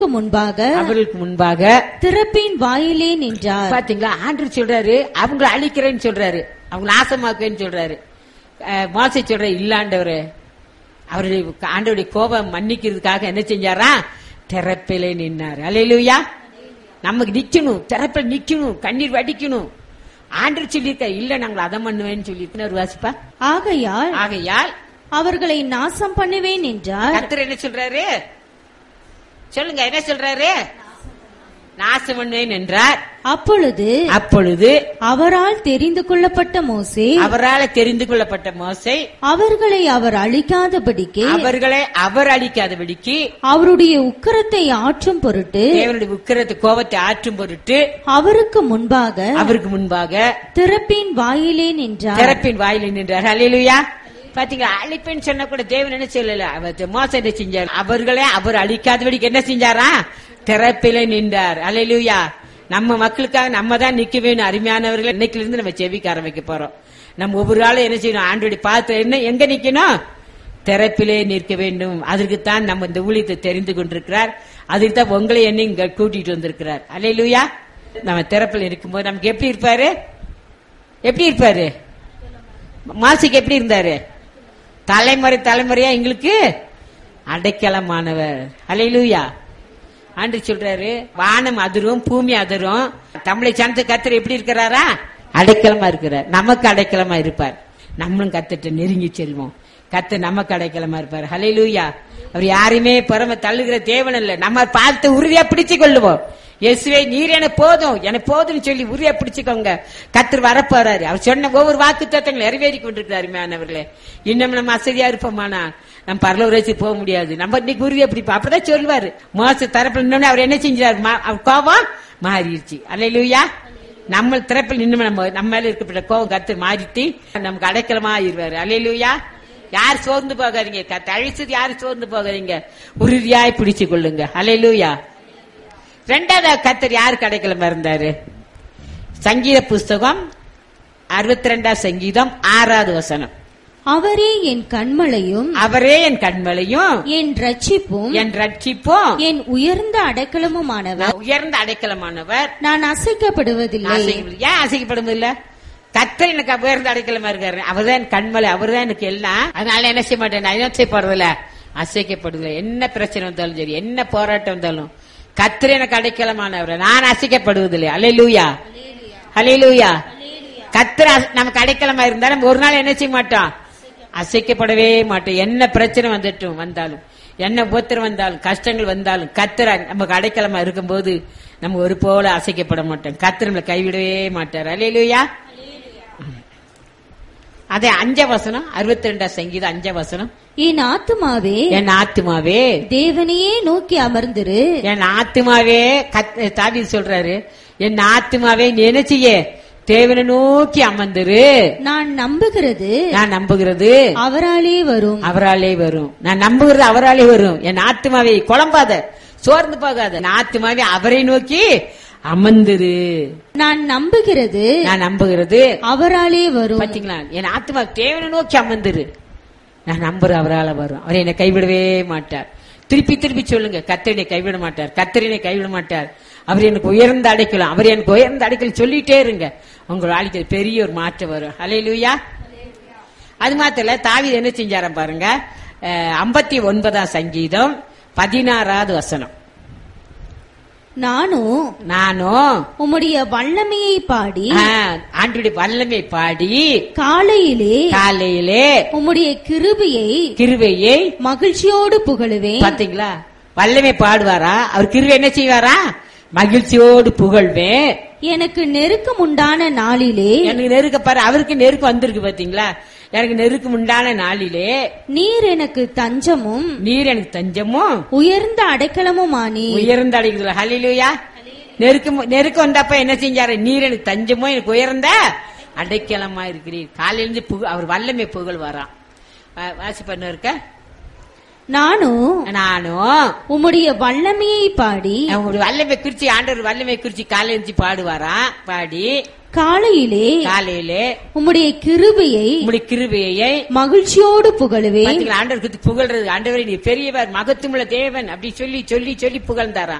முன்பாக அவர்களுக்கு முன்பாக திறப்பின் வாயிலே நின்றார் பாத்தீங்களா ஆண்டு சொல்றாரு அவங்கள அழிக்கிறேன்னு சொல்றாரு அவங்க நாசமாக்குவேன்னு சொல்றாரு அஹ், மோசை சொல்ற இல்லாண்டவரு அவருடைய ஆண்டவருடைய கோபம் மன்னிக்கிறதுக்காக என்ன செஞ்சாரா திறப்பிலே நின்னார் அலையிலுயா நமக்கு நிக்கணும் திறப்பில் நிக்கணும் கண்ணீர் வடிக்கணும் ஆண்டு சொல்லியிருக்க இல்ல நாங்கள் அதை பண்ணுவேன்னு சொல்லிட்டு ஒரு வாசிப்பா ஆகையால் ஆகையால் அவர்களை நாசம் பண்ணுவேன் என்றார் கர்த்தர் என்ன சொல்றாரு சொல்லுங்க என்ன சொல்றாரு நாசம் பண்ணுவேன் என்றார் அப்பொழுது அப்பொழுது அவரால் தெரிந்து கொள்ளப்பட்ட மோசே அவரால் தெரிந்து கொள்ளப்பட்ட மோசை அவர்களை அவர் அழிக்காதபடிக்கு அவர்களை அவர் அழிக்காதபடிக்கு அவருடைய உக்கிரத்தை ஆற்றும் பொருட்டு தேவனுடைய உக்கிரத்து கோபத்தை ஆற்றும் பொருட்டு அவருக்கு முன்பாக அவருக்கு முன்பாக திறப்பின் வாயிலே நின்றார் திறப்பின் வாயில் நின்றார் ஹalleluya பாத்தீங்களா அழிப்பேன்னு சொன்ன கூட தேவன் என்ன சொல்லல அவர் மோசம் என்ன செஞ்சார் அவர்களே அவர் அழிக்காதபடிக்கு என்ன செஞ்சாரா திறப்பிலே நின்றார் ஹalleluya நம்ம மக்களுக்காக நம்ம தான் நிக்க வேணும் அருமையானவர்கள் இன்னைக்குல இருந்து நம்ம செவிக்க ஆரம்பிக்க போறோம் நம்ம ஒவ்வொரு ஆளும் என்ன செய்யணும் ஆண்டோடி பார்த்து என்ன எங்க நிக்கணும் திறப்பிலே நிற்க வேண்டும் அதற்குத்தான் நம்ம இந்த ஊழியத்தை தெரிந்து கொண்டிருக்கிறார் அதுக்கு தான் உங்களை என்ன இங்க கூட்டிட்டு வந்திருக்கிறார் அல்லையிலுயா நம்ம திறப்பில் இருக்கும்போது நமக்கு எப்படி இருப்பாரு எப்படி இருப்பாரு மாசிக்கு எப்படி இருந்தாரு தலைமுறை தலைமுறையா எங்களுக்கு அடைக்கலமானவர் அலையிலூயா ஆண்டு சொல்றாரு வானம் அதிரும் பூமி அதிரும் தமிழை சார்ந்த கத்தர் எப்படி இருக்கிறாரா அடைக்கலமா இருக்கிறார் நமக்கு அடைக்கலமா இருப்பார் நம்மளும் கத்துட்டு நெருங்கி செல்வோம் கத்து நமக்கு அடைக்கலமா இருப்பார் ஹalleluya அவர் யாரையுமே பரம தள்ளுகிற தேவன் இல்ல நம்ம பார்த்து உறுதியா பிடிச்சு கொள்ளுவோம் இயேசுவே நீர் எனக்கு போதும் எனக்கு போதும்னு சொல்லி உறுதியா பிடிச்சுக்கோங்க கத்தர் வரப்போறாரு அவர் சொன்ன ஒவ்வொரு வாக்கு தத்தங்கள் நிறைவேறி கொண்டிருக்கிறாரு மேனவர்களே இன்னும் நம்ம அசதியா இருப்போமானா நம்ம பரலூர் வச்சு போக முடியாது நம்ம இன்னைக்கு உறுதியா பிடிப்போம் அப்பதான் சொல்லுவாரு மோச தரப்புல இன்னொன்னு அவர் என்ன செஞ்சாரு மா- அவர் கோபம் மாறிடுச்சு அல்லையா நம்ம திறப்பில் நின்று நம்ம நம்ம மேல இருக்கப்பட்ட கோபம் கத்து மாறிட்டு நமக்கு அடைக்கலமா ஆயிருவாரு அல்லையா யார் சோர்ந்து போகாதீங்க கத்து அழிச்சது யாரும் சோர்ந்து போகாதீங்க உறுதியாய் பிடிச்சு கொள்ளுங்க அல்லையா ரெண்டாவது கத்தர் யாருக்கு அடைக்கலமா இருந்தாரு சங்கீத புஸ்தகம் அறுபத்தி ரெண்டாம் சங்கீதம் ஆறாவது வசனம் அவரே என் கண்மலையும் அவரே என் கண்மலையும் என் ரட்சிப்பும் என் ரட்சிப்பும் என் உயர்ந்த அடைக்கலமுமானவர் நான் உயர்ந்த அடைக்கலமானவர் நான் அசைக்கப்படுவதில்லை ஆசைகள் ஏன் ஆசைக்கப்படுவது இல்ல கத்தர் எனக்கு உயர்ந்த அடைக்கலமா இருக்காரு அவர்தான் என் கண்மலை அவர்தான் எனக்கு எல்லாம் அதனால என்ன செய்ய மாட்டேன் நான் என்ன செய்ய போறதில்ல அசைக்கப்படுதில்ல என்ன பிரச்சனை வந்தாலும் சரி என்ன போராட்டம் வந்தாலும் கத்தர் எனக்கு அடைக்கலமானவர் நான் அசைக்கப்படுவதில்லை அலையிலூயா அலையிலூயா கத்தர் அச- நமக்கு அடைக்கலமா இருந்தா நம்ம ஒரு நாள் என்ன செய்ய மாட்டோம் அசைக்கப்படவே மாட்டோம் என்ன பிரச்சனை வந்துட்டும் வந்தாலும் என்ன உபத்திரம் வந்தாலும் கஷ்டங்கள் வந்தாலும் கத்திர நமக்கு அடைக்கலமா இருக்கும்போது நம்ம ஒரு போல அசைக்கப்பட மாட்டோம் கத்திர நம்மளை கைவிடவே மாட்டார் அலையிலுயா அதே அஞ்ச வசனம் அறுபத்தி ரெண்டாம் சங்கீதம் அஞ்ச வசனம் என் ஆத்துமாவே என் ஆத்துமாவே தேவனையே நோக்கி அமர்ந்திரு என் ஆத்துமாவே கத் தாவி சொல்றாரு என் ஆத்துமாவே நீ என்ன செய்ய தேவனை நோக்கி அமர்ந்துரு நான் நம்புகிறது நான் நம்புகிறது அவராலே வரும் அவராலே வரும் நான் நம்புகிறது அவராலே வரும் என் ஆத்துமாவை குழம்பாத சோர்ந்து போகாத என் ஆத்துமாவை அவரை நோக்கி அமர்ந்துரு நான் நம்புகிறது நான் நம்புகிறது அவராலே வரும் பாத்தீங்களா என் ஆத்மா தேவனை நோக்கி அமர்ந்துரு நான் நம்புற அவரால வரும் அவர் என்னை கைவிடவே மாட்டார் திருப்பி திருப்பி சொல்லுங்க கத்தரினை கைவிட மாட்டார் கத்தரினை கைவிட மாட்டார் அவர் எனக்கு உயர்ந்த அடைக்கலாம் அவர் எனக்கு உயர்ந்த அடைக்கல் சொல்லிட்டே இருங்க உங்க வாழ்க்கையில் பெரிய ஒரு மாற்றம் வரும் அலையிலுயா அது மாத்திர தாவி என்ன செஞ்சாராம் பாருங்க ஐம்பத்தி ஒன்பதாம் சங்கீதம் பதினாறாவது வசனம் நானும் நானும் உம்முடைய வல்லமையை பாடி ஆ, ஆண்டுடைய வல்லமை பாடி காலையிலே காலையிலே உம்முடைய கிருபையை கிருபையை மகிழ்ச்சியோடு புகழுவேன் பாத்தீங்களா வல்லமை பாடுவாரா அவர் கிருவை என்ன செய்வாரா மகிழ்ச்சியோடு புகழ்வேன் எனக்கு நெருக்கம் உண்டான நாளிலே எனக்கு நெருக்க பாரு அவருக்கு நெருக்கு வந்திருக்கு பாத்தீங்களா எனக்கு நெருக்கம் உண்டான நாளிலே நீர் எனக்கு தஞ்சமும் நீர் எனக்கு தஞ்சமும் உயர்ந்த அடைக்கலமுமானி உயர்ந்த அடைக்குதுல ஹலிலுயா நெருக்கம் நெருக்கம் வந்தப்ப என்ன செஞ்சாரு நீர் எனக்கு தஞ்சமும் எனக்கு உயர்ந்த அடைக்கலமா இருக்கிறீர் காலையிலிருந்து புக அவர் வல்லமை புகழ் வரான் வா- வாசி பண்ண இருக்க நானும் நானும் உம்முடைய வல்லமையை பாடி அவங்களுடைய வல்லமை குறிச்சி ஆண்டவர் வல்லமை குறிச்சி காலையில இருந்து பாடுவாராம் பாடி காலையிலே காலையிலே உம்முடைய கிருபையை உம்முடைய கிருபையை மகிழ்ச்சியோடு புகழுவேன் பாத்தீங்களா, ஆண்டவருக்கு புகழ்றது ஆண்டவரை நீ பெரியவர் மகத்துவமுள்ள தேவன் அப்படி சொல்லி சொல்லி சொல்லி புகழ்ந்தாராம்